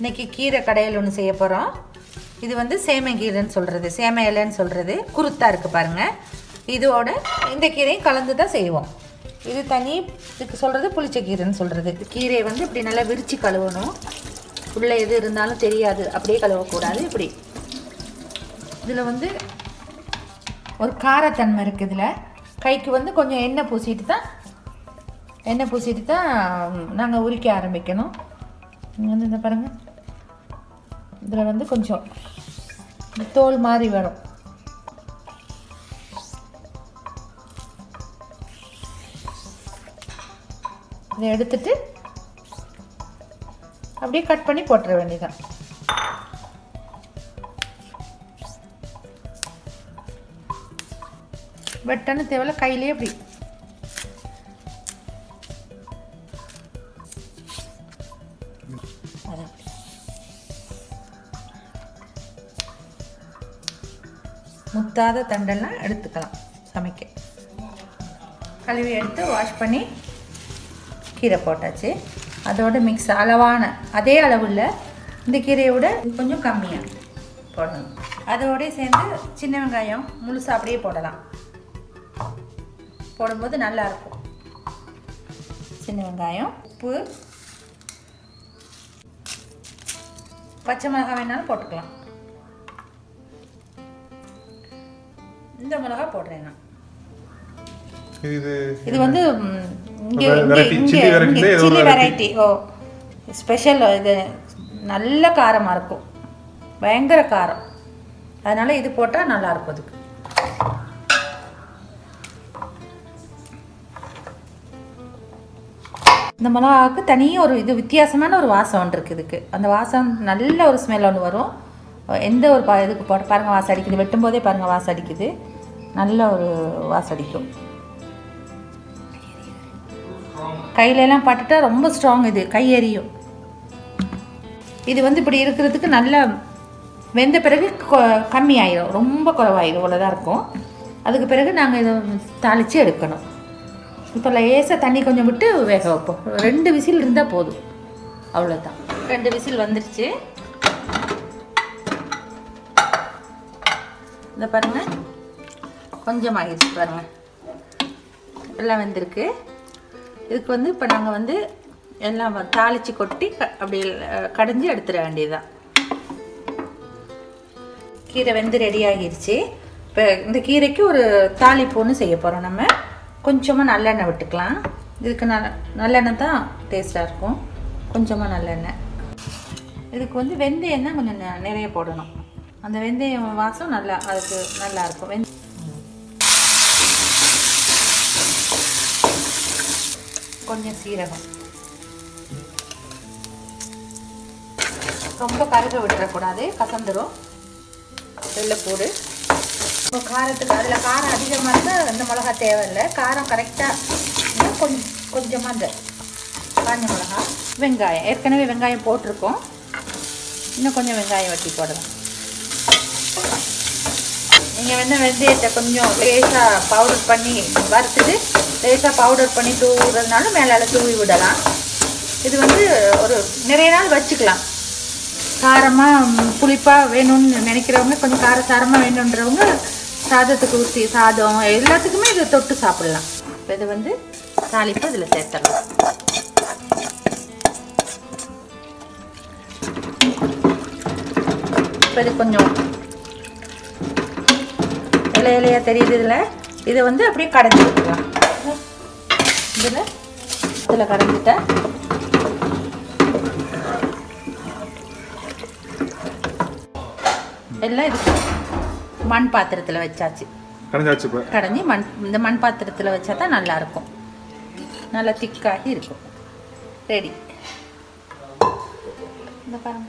இன்னைக்கு கீரை கடையில் ஒன்று செய்ய போகிறோம் இது வந்து சேமை கீரைன்னு சொல்கிறது சேமை இலைன்னு சொல்கிறது குருத்தா இருக்குது பாருங்கள் இதோட இந்த கீரையும் கலந்து தான் செய்வோம் இது தனி இதுக்கு சொல்கிறது புளிச்ச கீரைன்னு சொல்கிறது கீரையை வந்து இப்படி நல்லா விரித்து கழுவணும் உள்ளே எது இருந்தாலும் தெரியாது அப்படியே கழுவக்கூடாது இப்படி இதில் வந்து ஒரு காரத்தன்மை இருக்குது இதில் கைக்கு வந்து கொஞ்சம் எண்ணெய் பூசிட்டு தான் எண்ணெய் பூசிட்டு தான் நாங்கள் உரிக்க ஆரம்பிக்கணும் இங்க வந்து இந்த பாருங்கள் இதில் வந்து கொஞ்சம் இந்த தோல் மாதிரி வரும் இதை எடுத்துட்டு அப்படியே கட் பண்ணி போட்டுற வேண்டியதான் வெட்டன்னு தேவையில்ல கையிலே அப்படி அதான் முத்தாத தண்டெல்லாம் எடுத்துக்கலாம் சமைக்க கழுவி எடுத்து வாஷ் பண்ணி கீரை போட்டாச்சு அதோட மிக்ஸ் அளவான அதே அளவில் இந்த கீரையை விட இது கொஞ்சம் கம்மியாக போடணும் அதோட சேர்ந்து சின்ன வெங்காயம் முழுசாக அப்படியே போடலாம் போடும்போது நல்லா இருக்கும் சின்ன வெங்காயம் உப்பு பச்சை மிளகாய் வேணாலும் போட்டுக்கலாம் இந்த மிளகா போடுறேன் நான் இது இது வந்து ம், இங்க Ve- இங்க variety, இங்க chilli variety இங்க ல ஏதோ ஒரு சில்லி variety. வெரைட்டி ஓ ஸ்பெஷல் இது நல்ல காரமாக இருக்கும் பயங்கர காரம் அதனால இது போட்டால் நல்லா இருக்கும் அதுக்கு இந்த மிளகாவுக்கு தனியாக ஒரு இது வித்தியாசமான ஒரு வாசம் ஒன்று இருக்குது இதுக்கு அந்த வாசம் நல்ல ஒரு ஸ்மெல் ஒன்று வரும் எந்த ஒரு பா இதுக்கு போட்டு பாருங்கள் வாசம் அடிக்குது வெட்டும் போதே பாருங்கள் வாசம் அடிக்குது நல்ல ஒரு வாசம் அடிக்கும் கையில எல்லாம் பட்டுட்டா ரொம்ப ஸ்ட்ராங் இது கை எரியும் இது வந்து இப்படி இருக்கிறதுக்கு நல்ல வெந்த பிறகு கொ- கம்மி ஆயிரும் ரொம்ப குறைவாயிரும் இவ்வளோதான் இருக்கும் அதுக்கு பிறகு நாங்கள் இதை தாளித்து எடுக்கணும் இப்போ லேசாக தண்ணி கொஞ்சம் விட்டு வேக வைப்போம் ரெண்டு விசில் இருந்தால் போதும் அவ்வளோதான் ரெண்டு விசில் வந்துருச்சு இந்த பாருங்க கொஞ்சம் ஆகிடுச்சு பாருங்க எல்லாம் வெந்திருக்கு இதுக்கு வந்து இப்போ நாங்கள் வந்து எல்லாம் வ- தாளிச்சு கொட்டி க- அப்படி அஹ், கடைஞ்சி எடுத்துட வேண்டியதுதான் கீரை வெந்து ரெடி ஆகிருச்சு இப்போ இந்த கீரைக்கு ஒரு தாளிப்பு ஒன்று செய்ய போகிறோம் நம்ம கொஞ்சமாக நல்லெண்ணெய் விட்டுக்கலாம் இதுக்கு நல்ல நல்லெண்ணெய் தான் டேஸ்ட்டாக இருக்கும் கொஞ்சமாக நல்லெண்ணெய் இதுக்கு வந்து வெந்தயம் தான் கொஞ்சம் நெ- நிறைய போடணும் அந்த வெந்தயம் வாசம் நல்லா அதுக்கு நல்லா இருக்கும் வெந்த கொஞ்சம் சீரகம் ரொம்ப கருக விட்டுறக்கூடாது கசந்துரும் வெள்ளைப்பூடு இப்போ காரத்துக்கு அதில் காரம் அதிகமாக இருந்தால் இந்த மிளகா தேவையில்லை காரம் கரெக்டாக கொஞ்சம் கொஞ்சமாக இந்த காஞ்ச மிளகா வெங்காயம் ஏற்கனவே வெங்காயம் போட்டிருக்கோம் இன்னும் கொஞ்சம் வெங்காயம் வெட்டி போடலாம் நீங்கள் வந்து வெந்தயத்தை கொஞ்சம் லேசாக பவுடர் பண்ணி வறுத்துட்டு லேசாக பவுடர் பண்ணி தூவுறதுனால மேலால தூவி விடலாம் இது வந்து ஒரு நிறைய நாள் வச்சுக்கலாம் காரமாக புளிப்பாக வேணும்னு நினைக்கிறவங்க கொஞ்சம் காரசாரமாக வேணுன்றவங்க சாதத்துக்கு ஊற்றி சாதம் எல்லாத்துக்குமே இதை தொட்டு சாப்பிடலாம் இப்போ இது வந்து தாளிப்பு இதில் சேர்த்துடலாம் இப்போ இது கொஞ்சம் இலை இலையாக தெரியுது இதில் இதை வந்து அப்படியே கடைஞ்சி விட்டுக்கலாம் இதில் இதில் கடைஞ்சிட்டேன் எல்லாம் இதுக்கு மண் பாத்திரத்தில் வச்சாச்சு கடைஞ்சாச்சு இப்போ கடைஞ்சி மண் இந்த மண் பாத்திரத்தில் வச்சா தான் நல்லாயிருக்கும் நல்லா திக்காகி இருக்கும் ரெடி இந்த பாருங்க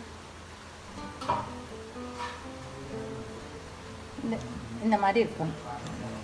இந்த இந்த மாதிரி இருக்கும்